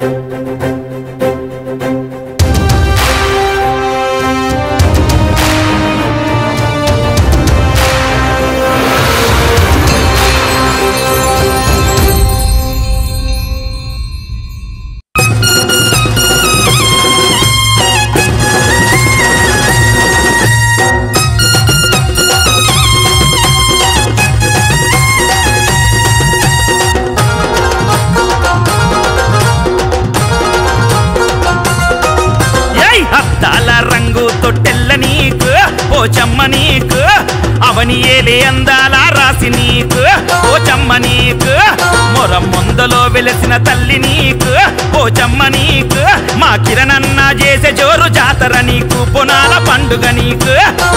ఏయ్ అద్దాల రంగు తొట్టెల్ల నీకు ఓ చమ్మ నీకు అవని ఏలే అందాల రాసి నీకు ఓ చమ్మ నీకు మొర ముందలో వెలసిన తల్లి నీకు ఓ చమ్మ నీకు మా కిరణన్న చేసే జోరు జాతర నీకు పునాల పండుగ నీకు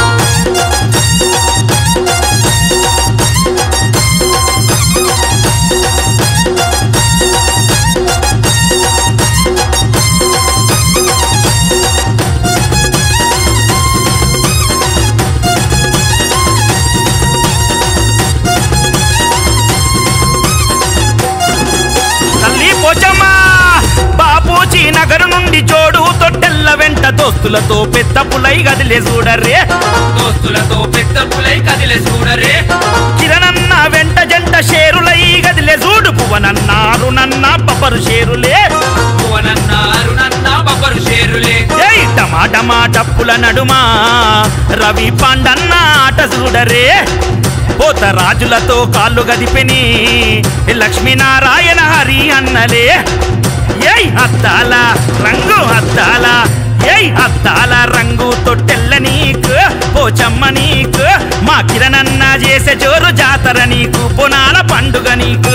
తల్లి పోచమ్మ బాపూజీ నగరు నుండి జోడు తొట్టెల్ల వెంట దోస్తులతో పెద్ద పులై గదిలే చూడర్రే దోస్తులతో పెద్ద పులై కదిలే చూడరే కిరణన్న వెంట జంట షేరులై గదిలే చూడు పువనన్నారు నన్న బబ్బరు షేరులే భువనన్నారు నన్న బబ్బరు షేరులే ఏయ్ టమాటమా టప్పుల నడుమా రవి పాండన్న ఆట చూడరే పోత రాజులతో కాళ్ళు గదిపెని లక్ష్మీనారాయణ హరి అన్నలే ఏయ్ అద్దాల రంగు అద్దాల ఏయ్ అద్దాల రంగు తొట్టెల్ల నీకు పోచమ్మ నీకు మా కిరణన్న చేసే జోరు జాతర నీకు పునాల పండుగ నీకు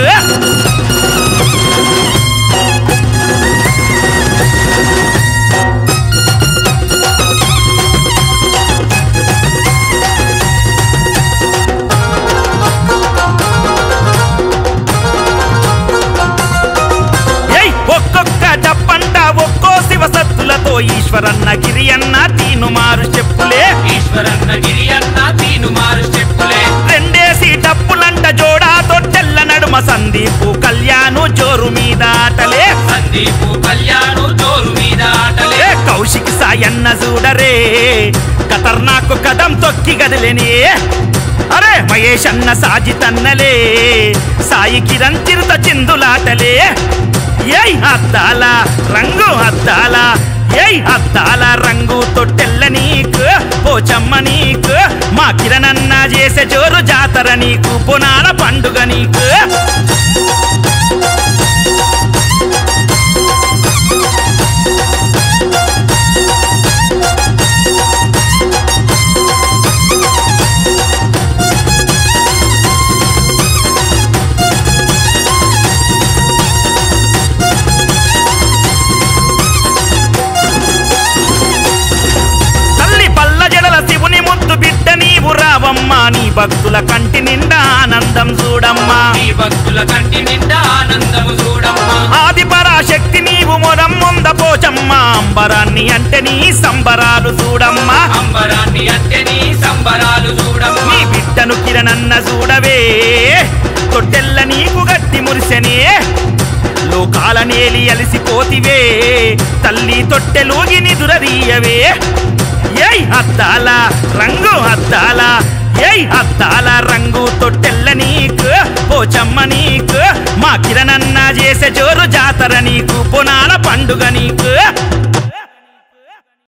ఏయ్ ఒక్కొక్క డప్పంట ఒక్కో శివసత్తులతో ఈశ్వరన్న గిరి అన్న తీను మారు చెప్పులే ఈశ్వరన్న గిరి అన్న తీను మారు చెప్పులే రెండేసి డప్పులంట జోడా తొట్టెల్ల నడుమ సందీపు కళ్యాణు జోరు మీద ఆటలే సందీపు కళ్యాణు జోరు మీద ఆటలే ఏ కౌశిక్ సాయన్న చూడరే ఖతర్నాకు కదం తొక్కి గదిలేని అరే మహేష్ అన్న సాజితన్నలే సాయి కిరణ్ చిరుత చిందులాటలే ఏయ్ అద్దాల రంగు అద్దాల ఏయ్ అద్దాల రంగు తొట్టెల్ల నీకు పోచమ్మ నీకు మా కిరణన్న చేసే జోరు జాతర నీకు పునాల పండుగ నీకు తల్లి పల్ల జడల శివుని ముద్దు బిడ్డ నీవు రావమ్మా నీ భక్తుల కంటి నిండా ఆనందం చూడమ్మా నీ భక్తుల కంటి నిండా ఆనందము చూడమ్మా ఆది పరాశక్తి నీవు మొరం ముంద పోచమ్మా అంబరాన్ని అంటే నీ సంబరాలు చూడమ్మా అంబరాన్ని అంటే నీ సంబరాలు చూడమ్మా నీ బిడ్డను కిరణన్న చూడవే తొట్టెల్ల నీకు గట్టి మురిసెనే లోకాల నేలి అలిసిపోతివే తల్లి తొట్టెలోగి నిదురదీయవే ఏయ్ అద్దాల రంగు అద్దాల ఏయ్ అద్దాల రంగు తొట్టెల్ల నీకు పోచమ్మ నీకు మా కిరణన్న చేసే జోరు జాతర నీకు పునాల పండుగ నీకు